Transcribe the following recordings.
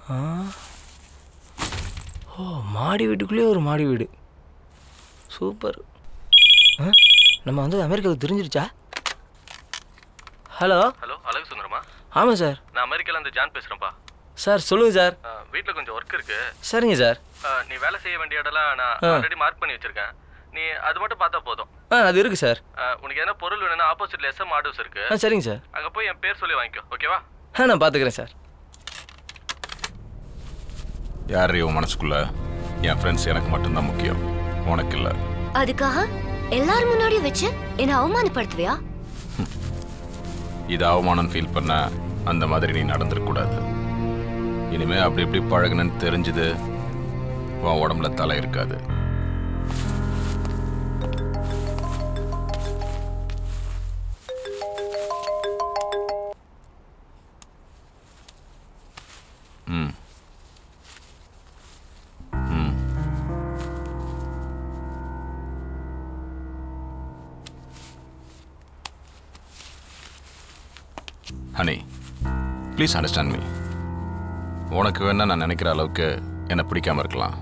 ஆ ஓ மாடி வீட்டுக்குள்ளேயே ஒரு மாடி வீடு சூப்பர் ஆ நம்ம வந்து அமெரிக்காவுக்கு தெரிஞ்சிருச்சா ஹலோ ஹலோ அழகு சுந்தரமா ஆமாம் சார் நான் அமெரிக்கால இருந்து ஜான் பேசுறேன்ப்பா சார் சொல்லுங்கள் சார் வீட்டில் கொஞ்சம் ஒர்க் இருக்கு சரிங்க சார் அஹ், நீ வேலை செய்ய வேண்டிய இடம்லாம் நான் ஆ. ஆல்ரெடி மார்க் பண்ணி வச்சிருக்கேன் நீ அது மட்டும் பார்த்தா போதும் ஆ அது இருக்குது சார் அஹ், உனக்கு எதனா பொருள் வேணும்னா ஆப்போசிட்ல எஸ்எம் ஆர்டர்ஸ் இருக்கு ஆ சரிங்க சார் அங்க போய் என் பேர் சொல்லி வாங்கிக்கோ ஓகேவா ஆ நான் பார்த்துக்கிறேன் சார் யார் இவன் மனசுக்குள்ள என் ஃப்ரெண்ட்ஸ் எனக்கு மட்டும்தான் முக்கியம் உனக்கு இல்லை அதுக்காக எல்லாரும் முன்னாடியும் வச்சு என்ன அவமானப்படுத்துவியா இது அவமானம் ஃபீல் பண்ண அந்த மாதிரி நீ நடந்துடக்கூடாது இனிமே அப்படி இப்படி பழகுனன்னு தெரிஞ்சது உன் உடம்புல தலை இருக்காது ம் ம் ஹனி ப்ளீஸ் அண்டர்ஸ்டாண்ட் மீ உனக்கு வேணா நான் நினைக்கிற அளவுக்கு என்னை பிடிக்காம இருக்கலாம்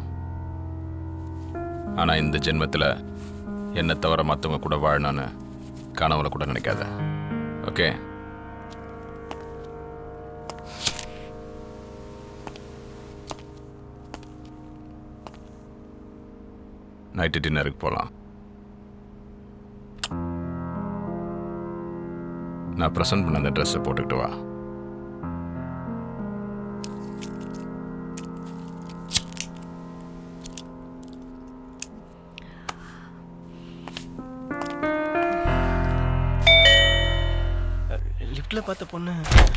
ஆனால் இந்த ஜென்மத்தில் என்னை தவிர மற்றவங்க கூட வாழணும்னு கனவுல கூட நினைக்காத ஓகே நைட்டு டின்னருக்கு போகலாம் நான் ப்ரெசன்ட் பண்ண அந்த ட்ரெஸ்ஸை போட்டுக்கிட்டு வா லிஃப்ட்டில் பார்த்த பொண்ணு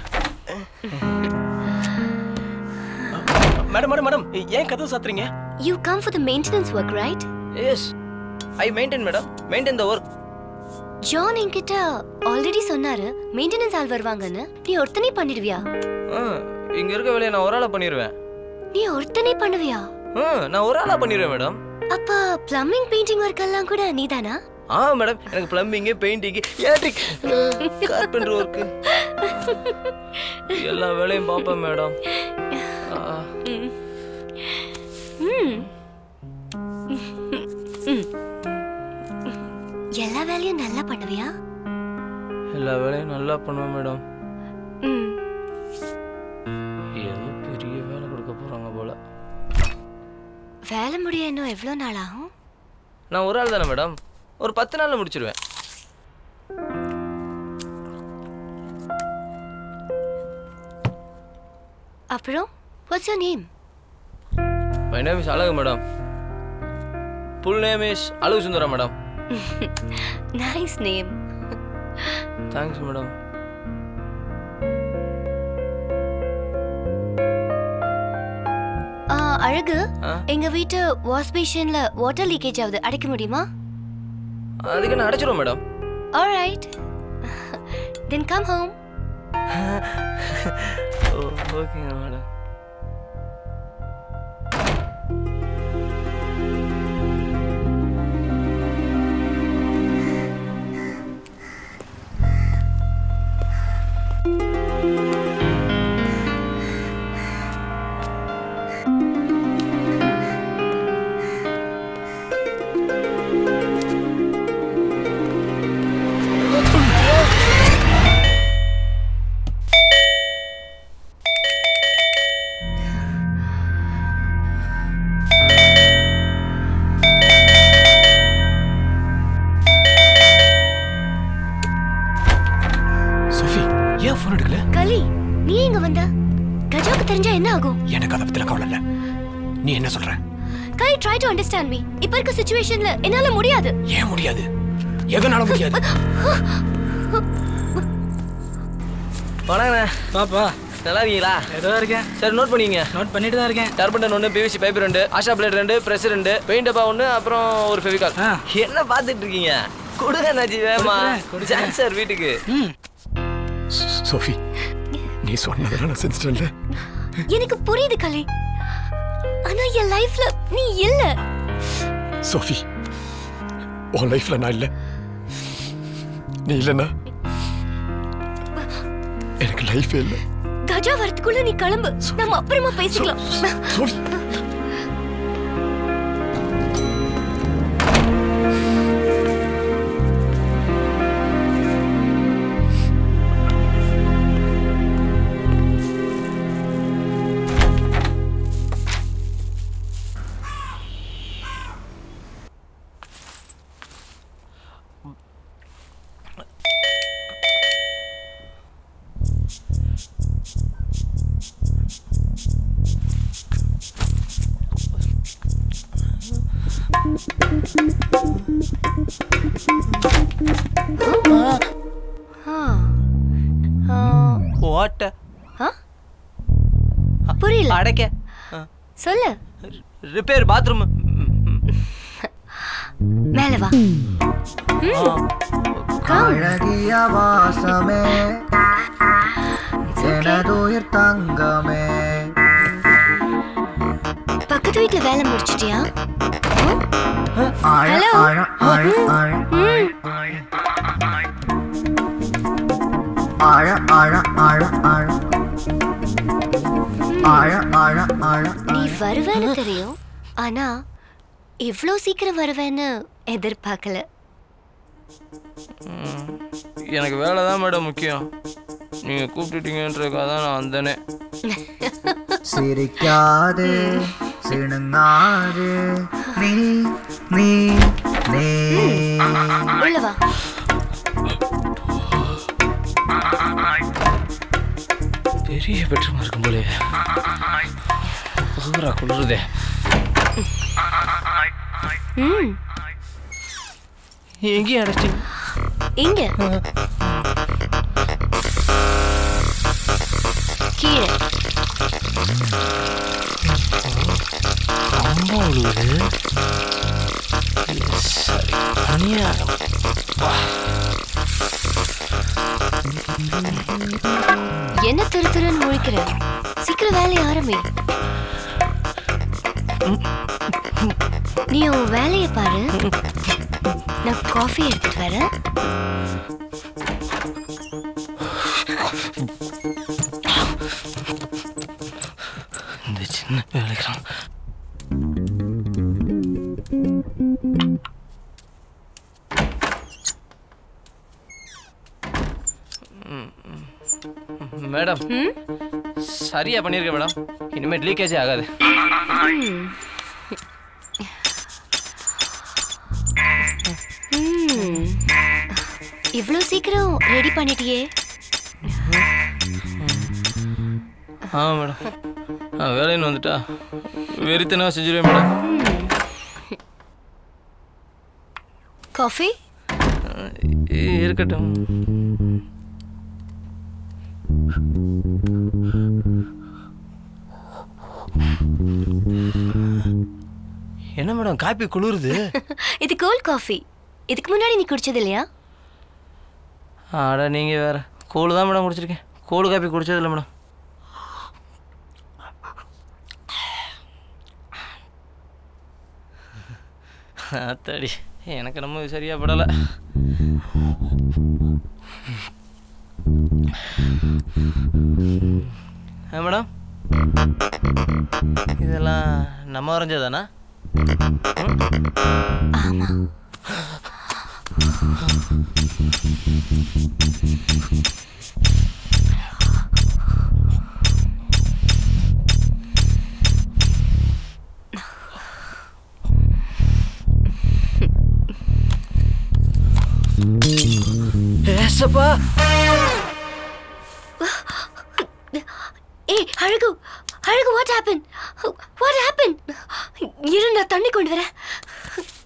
மேடம் மேடம் மேடம் ஏன் கதவு சாத்துறீங்க you come for the maintenance work right yes I maintain madam maintain the work John என்கிட்ட ஆல்ரெடி சொன்னாரு மெயின்டெனன்ஸ் ஆள் வருவாங்கன்னு நீ ஒருத்தனே பண்ணிடுவியா இங்கே இருக்க வேலையை நான் ஒரு ஆளாக பண்ணிடுவேன் நீ ஒருத்தனே பண்ணுவியா ஆ நான் ஒரு ஆளாக பண்ணிடுவேன் மேடம் அப்ப பிளம்பிங் பெயிண்டிங் ஒர்க் எல்லாம் கூட நீதானா ஆ மேடம் எனக்கு plumbing painting electric carpenter work எல்லா வேலையும் பார்ப்பேன் மேடம் ஆ, ம். ம். எல்லா வேலையும் நல்லா பண்ணுவியா எல்லா வேலையும் நல்லா பண்ணுவேன் மேடம் ம். ஏதோ பெரிய வேலை கொடுக்க போகிறாங்க போல வேலை முடிய இன்னும் எவ்வளோ நாள் ஆகும் நான் ஒரு ஆள் தானே மேடம் ஒரு பத்து நாளில் முடிச்சிடுவேன் அப்புறம் what's your name my name is Azhagu madam full name is Azhagu Sundara madam nice name thanks madam Azhagu ஆ? எங்க வீட்டு வாஷ் பேஷன்ல வாட்டர் லீக்கேஜ் ஆகுது அடைக்க முடியுமா அதுக்கு நான் அடைச்சிடுவோம் madam all right then come home oh ஓகேங்க மேடம் சோஃபி ஏன் ஃபோன் எடுக்கல கலி நீ எங்க வந்த கஜாக்கு தெரிஞ்சா என்ன ஆகும் எனக்கு அதை பத்தில கவலை இல்ல நீ என்ன சொல்ற கலி ட்ரை டு அண்டர்ஸ்டாண்ட் மீ இப்ப இருக்க சுச்சுவேஷன்ல என்னால முடியாது ஏன் முடியாது எதனால முடியாது வணக்கண்ணே பாப்பா நல்லா இருக்கீங்களா ஏதோ இருக்கேன் சரி நோட் பண்ணிக்கங்க நோட் பண்ணிட்டு தான் இருக்கேன் டர்பண்டன் ஒன்று பிவிசி பைப் ரெண்டு ஆஷா பிளேட் ரெண்டு ப்ரெஸ் ரெண்டு பெயிண்ட் டப்பா ஒன்று அப்புறம் ஒரு ஃபெவிகால் ஆ. என்ன பார்த்துட்டு இருக்கீங்க கொடுங்க நாச்சி வேமா கொடுக்குறேன், கொடுக்குறேன். ஜான் சார் வீட்டுக்கு ம் சோஃபி நீ சொன்னதெல்லாம் நான் செஞ்சுட்டேன்ல எனக்கு புரியுது கலி ஆனா என் லைஃப்ல நீ இல்ல சோஃபி உன் லைஃப்ல நான் இல்ல நீ இல்லைன்னா எனக்கு லைஃபே இல்லை ராஜா வரதுக்குள்ள நீ கிளம்பு நம்ம அப்புறமா பேசிக்கலாம் சோஃபி ஆ. ஆ, ஓட்ட ஆ? புரியல அடைக்க சொல்லு ரிப்பேர் பாத்ரூம் மேல வா Come. அழகிய வாசமே எனதுயிர் தங்கமே பக்கத்து வீட்ல வேலை முடிச்சிட்டியா ஆழ Hello. ஆழ ஆழ ஆழ ம். ஆழ ஆழ ஆழ ஆழ ஆழ ஆழ ஆழ நீ வருவேன்னு தெரியும் ஆனா இவ்ளோ சீக்கிரம் வருவேன்னு எதிர்பார்க்கல எனக்கு வேலை தான் மேடம் முக்கியம் நீங்கள் கூப்பிட்டுட்டீங்கன்றதுக்காக தான் நான் வந்தேனே சிரிக்காதே சிணுங்காதே நீ நீ நீ உள்ள வா பெரிய பெட்ரூம் இருக்கும் போலே சூப்பரா குளிருதே ம் எங்கேயும் அடைச்சிட்டீங்க இங்க கீழே ரொம்ப உழுவுது சரி அநியாயம் என்ன திரு திருன்னு முழிக்கிற சீக்கிரம் வேலையை ஆரம்பி நீ உன் வேலையை பாரு நான் காஃபி எடுத்துட்டு வரேன் இந்த சின்ன வேலைக்கு மேடம் ம் சரியா பண்ணியிருக்கேன் மேடம் இனிமேல் லீக்கேஜே ஆகாது ம். இவ்ளோ சீக்கிரம் ரெடி பண்ணிட்டியே ஆ மேடம் ஆ வேலைன்னு வந்துட்டா வெறித்தனமாக செஞ்சிருவேன் மேடம் காஃபி இ- இருக்கட்டும் என்ன மேடம் காப்பி குளிருது இது கோல்ட் காஃபி இதுக்கு முன்னாடி நீ குடிச்சது இல்லையா ஆடா நீங்கள் வேற கூழு தான் மேடம் குடிச்சிருக்கேன் கூழு காப்பி குடிச்சதில்ல மேடம் அத்தாடி எனக்கு நம்ம இது சரியா படலை ஆ மேடம் இதெல்லாம் நம்ம வரைஞ்சதானா ஆமா ஏசப்பா ஏய் அழகு அழகு வாட் ஹேப்பன் வாட் ஹேப்பன் இரு நான் தண்ணி கொண்டு வரேன்